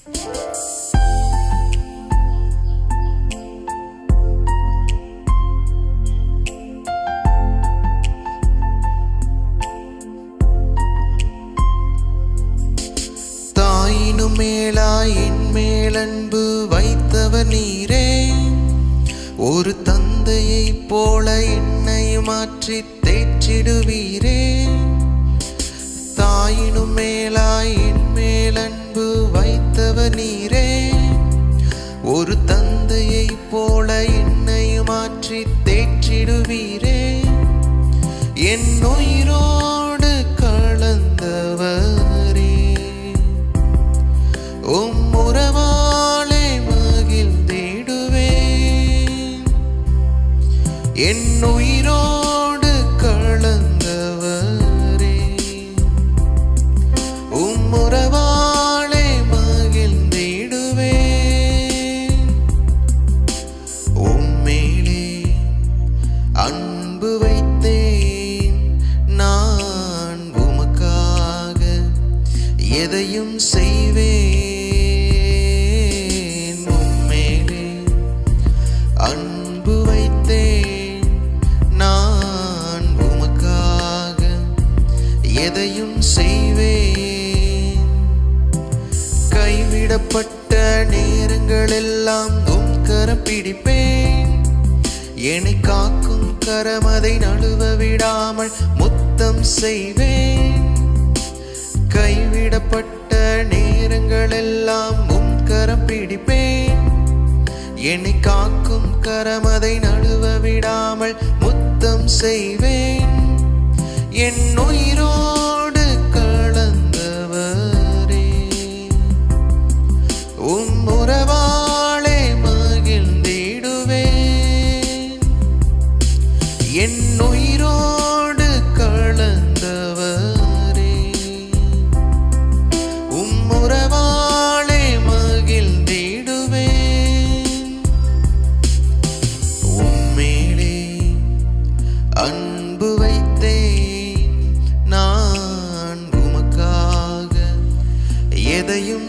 தாயினும் மேலாய் என் மேலன்பு வைத்தவர் நீரே ஒரு தந்தையைப் போல என்னை மாற்றி தேற்றிடுவீரே தாயினும் மேலாய் என் மேலன்பு வைத்தவர் நீரே ஒரு தந்தையைப் போல என்னை மாற்றி தேற்றிடுவீரே என் உயிரோடு கலந்தவரே உம் உறவாலே மகிழ்ந்திடுவேன் என் உயிரோடு கலந்தவரே உம் உறவாலே மகிழ்ந்திடுவேன் உம்மேலே அன்பு வைத்தேன் நான் உமக்காக எதையும் செய்வேன் உம்மேலே அன்பு வைத்தேன் நான் உமக்காக எதையும் செய்வேன் கைவிடப்பட்ட நேரங்களெல்லாம் உம் கரம் பிடிப்பேன் என்னை காக்கும் கரம் அதை நழுவ விடாமல் முத்தம் செய்வேன் கைவிடப்பட்ட நேரங்களெல்லாம் உம் கரம் பிடிப்பேன் என்னை காக்கும் கரம் அதை நழுவ விடாமல் முத்தம் செய்வேன் என் உயிரோடு கலந்தவரே உம் உறவாளே மகிழ்ந்திடுவேன் என் உயிரோடு கலந்தவரே உம் உறவாளே மகிழ்ந்திடுவேன் உம்மேலே அன்பு வைத்தேன் நான் உமக்காக எதையும்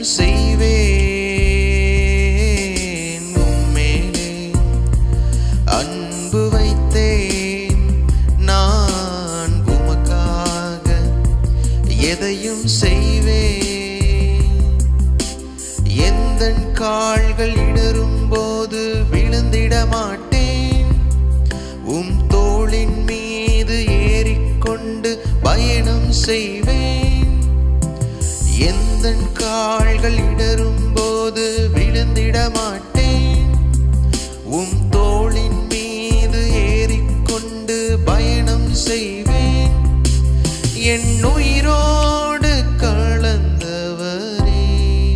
செய்வேன் உம்மேலே அன்பு வைத்தேன் நான் உமக்காக எதையும் செய்வேன் எந்தன் கால்கள் இடரும் போது விழுந்திட மாட்டேன் உம் தோளின் மீது ஏறிக்கொண்டு பயணம் செய்வேன் எந்தன் கால்கள் இடரும் போது விழுந்திட மாட்டேன் உம் தோளின் மீது ஏறிக்கொண்டு பயணம் செய்வேன் என் உயிரோடு கலந்தவரே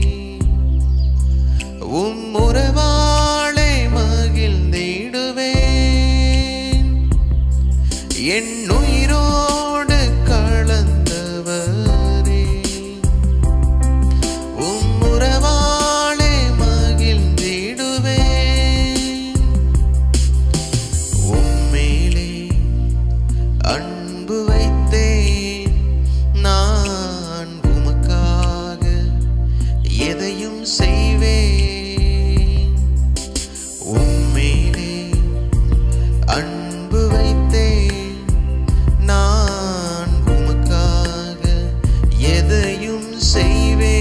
உம் உறவாளை மகிழ்ந்திடுவேன் என் உயிரோடு கலந்தவரே உம் உறவாளை மகிழ்ந்திடுவேன் உம்மேலே அன்பு வைத்தேன் நான் உமக்காக எதையும் செய்வேன் உம்மேலே அன்பு வைத்தேன் நான் உமக்காக எதையும் செய்வேன்